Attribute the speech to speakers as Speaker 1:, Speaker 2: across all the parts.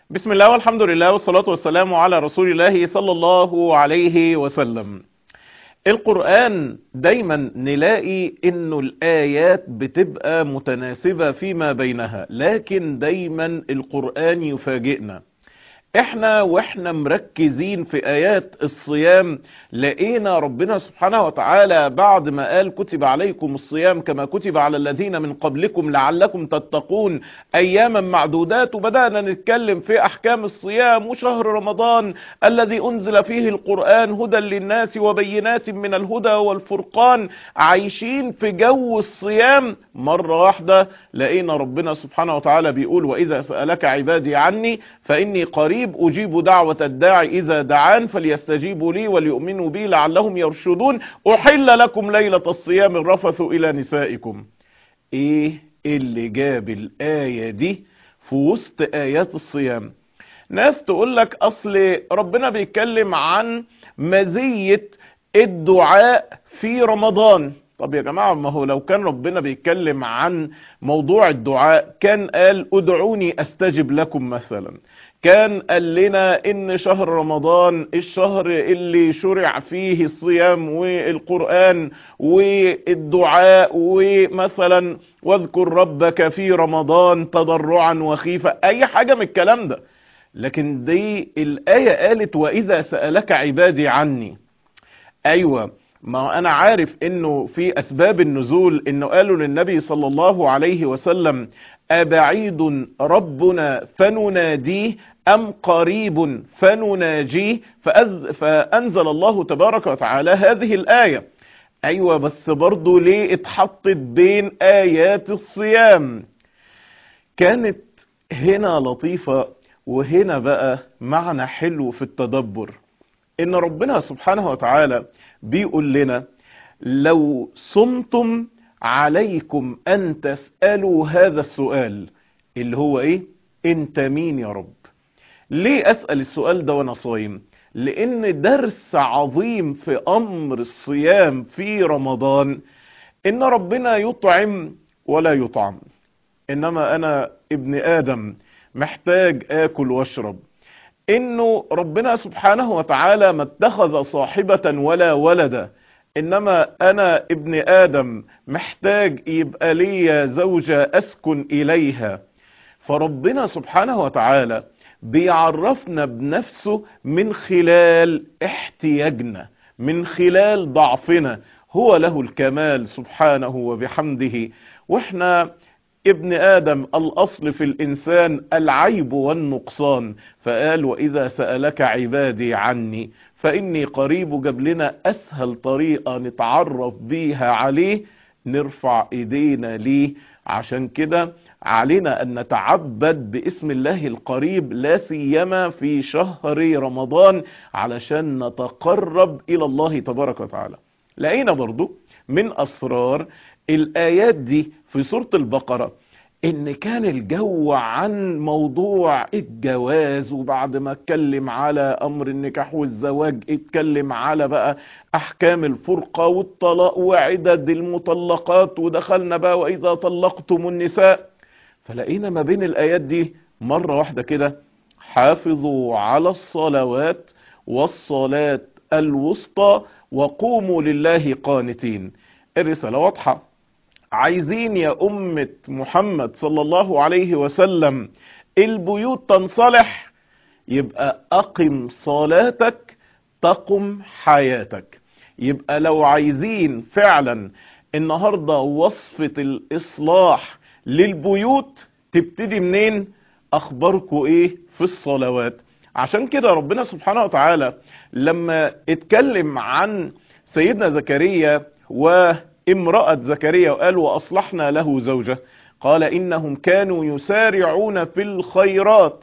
Speaker 1: بسم الله والحمد لله والصلاة والسلام على رسول الله صلى الله عليه وسلم القرآن دايما نلاقي انه الآيات بتبقى متناسبة فيما بينها لكن دايما القرآن يفاجئنا احنا واحنا مركزين في ايات الصيام لقينا ربنا سبحانه وتعالى بعد ما قال كتب عليكم الصيام كما كتب على الذين من قبلكم لعلكم تتقون اياما معدودات وبدأنا نتكلم في احكام الصيام وشهر رمضان الذي انزل فيه القرآن هدى للناس وبينات من الهدى والفرقان عايشين في جو الصيام مرة واحدة لقينا ربنا سبحانه وتعالى بيقول واذا سألك عبادي عني فاني قريب قريب أجيب دعوة الداعي إذا دعان فليستجيبوا لي وليؤمنوا بي لعلهم يرشدون أحل لكم ليلة الصيام الرفث إلى نسائكم إيه اللي جاب الآية دي في وسط آيات الصيام ناس تقول لك أصل ربنا بيتكلم عن مزية الدعاء في رمضان طب يا جماعة ما هو لو كان ربنا بيتكلم عن موضوع الدعاء كان قال ادعوني استجب لكم مثلا كان قال لنا ان شهر رمضان الشهر اللي شرع فيه الصيام والقرآن والدعاء ومثلا واذكر ربك في رمضان تضرعا وخيفة اي حاجة من الكلام ده لكن دي الآية قالت واذا سألك عبادي عني ايوه ما انا عارف انه في اسباب النزول انه قالوا للنبي صلى الله عليه وسلم أبعيد ربنا فنناديه أم قريب فنناجيه فأز فأنزل الله تبارك وتعالى هذه الآية أيوة بس برضو ليه اتحطت بين آيات الصيام كانت هنا لطيفة وهنا بقى معنى حلو في التدبر إن ربنا سبحانه وتعالى بيقول لنا لو صمتم عليكم أن تسألوا هذا السؤال اللي هو إيه أنت مين يا رب ليه أسأل السؤال ده وأنا صايم لأن درس عظيم في أمر الصيام في رمضان إن ربنا يطعم ولا يطعم إنما أنا ابن آدم محتاج آكل واشرب إنه ربنا سبحانه وتعالى ما اتخذ صاحبة ولا ولدا انما انا ابن ادم محتاج يبقى لي زوجة اسكن اليها فربنا سبحانه وتعالى بيعرفنا بنفسه من خلال احتياجنا من خلال ضعفنا هو له الكمال سبحانه وبحمده واحنا ابن آدم الأصل في الإنسان العيب والنقصان فقال وإذا سألك عبادي عني فإني قريب جاب لنا أسهل طريقة نتعرف بيها عليه نرفع إيدينا ليه عشان كده علينا أن نتعبد باسم الله القريب لا سيما في شهر رمضان علشان نتقرب إلى الله تبارك وتعالى لقينا برضو من أسرار الآيات دي في سورة البقرة ان كان الجو عن موضوع الجواز وبعد ما اتكلم على امر النكاح والزواج اتكلم على بقى احكام الفرقة والطلاق وعدد المطلقات ودخلنا بقى واذا طلقتم النساء فلقينا ما بين الايات دي مرة واحدة كده حافظوا على الصلوات والصلاة الوسطى وقوموا لله قانتين الرسالة واضحة عايزين يا أمة محمد صلى الله عليه وسلم البيوت تنصلح يبقى أقم صلاتك تقم حياتك يبقى لو عايزين فعلا النهاردة وصفة الإصلاح للبيوت تبتدي منين أخباركم إيه في الصلوات عشان كده ربنا سبحانه وتعالى لما اتكلم عن سيدنا زكريا و امرأة زكريا وقال وأصلحنا له زوجة قال إنهم كانوا يسارعون في الخيرات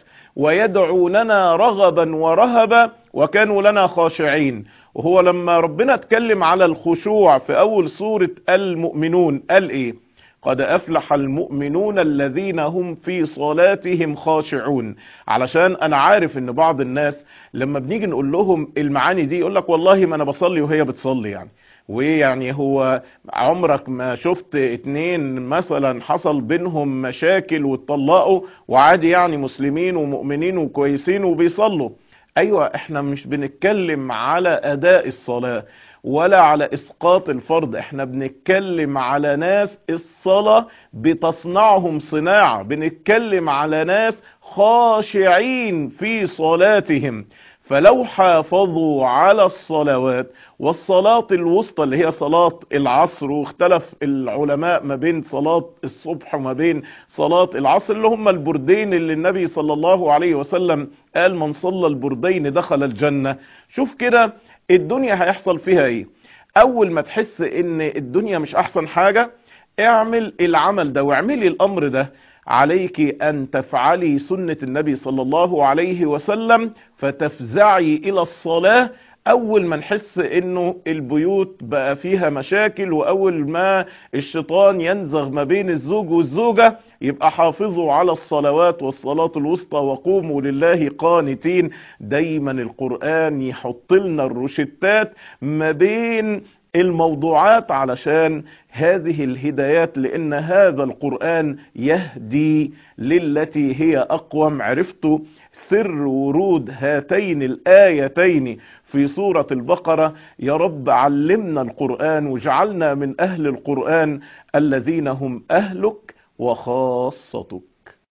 Speaker 1: ويدعوننا رغبا ورهبا وكانوا لنا خاشعين وهو لما ربنا اتكلم على الخشوع في أول سورة المؤمنون قال إيه قد أفلح المؤمنون الذين هم في صلاتهم خاشعون علشان أنا عارف إن بعض الناس لما بنيجي نقول لهم المعاني دي يقول لك والله ما أنا بصلي وهي بتصلي يعني ويعني هو عمرك ما شفت اتنين مثلا حصل بينهم مشاكل واتطلقوا وعادي يعني مسلمين ومؤمنين وكويسين وبيصلوا ايوه احنا مش بنتكلم على اداء الصلاة ولا على اسقاط الفرض احنا بنتكلم على ناس الصلاة بتصنعهم صناعة بنتكلم على ناس خاشعين في صلاتهم فلو حافظوا على الصلوات والصلاة الوسطى اللي هي صلاة العصر واختلف العلماء ما بين صلاة الصبح وما بين صلاة العصر اللي هم البردين اللي النبي صلى الله عليه وسلم قال من صلى البردين دخل الجنة شوف كده الدنيا هيحصل فيها ايه اول ما تحس ان الدنيا مش احسن حاجة اعمل العمل ده واعملي الامر ده عليك ان تفعلي سنة النبي صلى الله عليه وسلم فتفزعي الى الصلاة اول ما نحس انه البيوت بقى فيها مشاكل واول ما الشيطان ينزغ ما بين الزوج والزوجة يبقى حافظوا على الصلوات والصلاة الوسطى وقوموا لله قانتين دايما القرآن يحط لنا الروشتات ما بين الموضوعات علشان هذه الهدايات لان هذا القرآن يهدي للتي هي اقوم عرفتوا سر ورود هاتين الآيتين في سورة البقرة يا رب علمنا القرآن وجعلنا من أهل القرآن الذين هم أهلك وخاصتك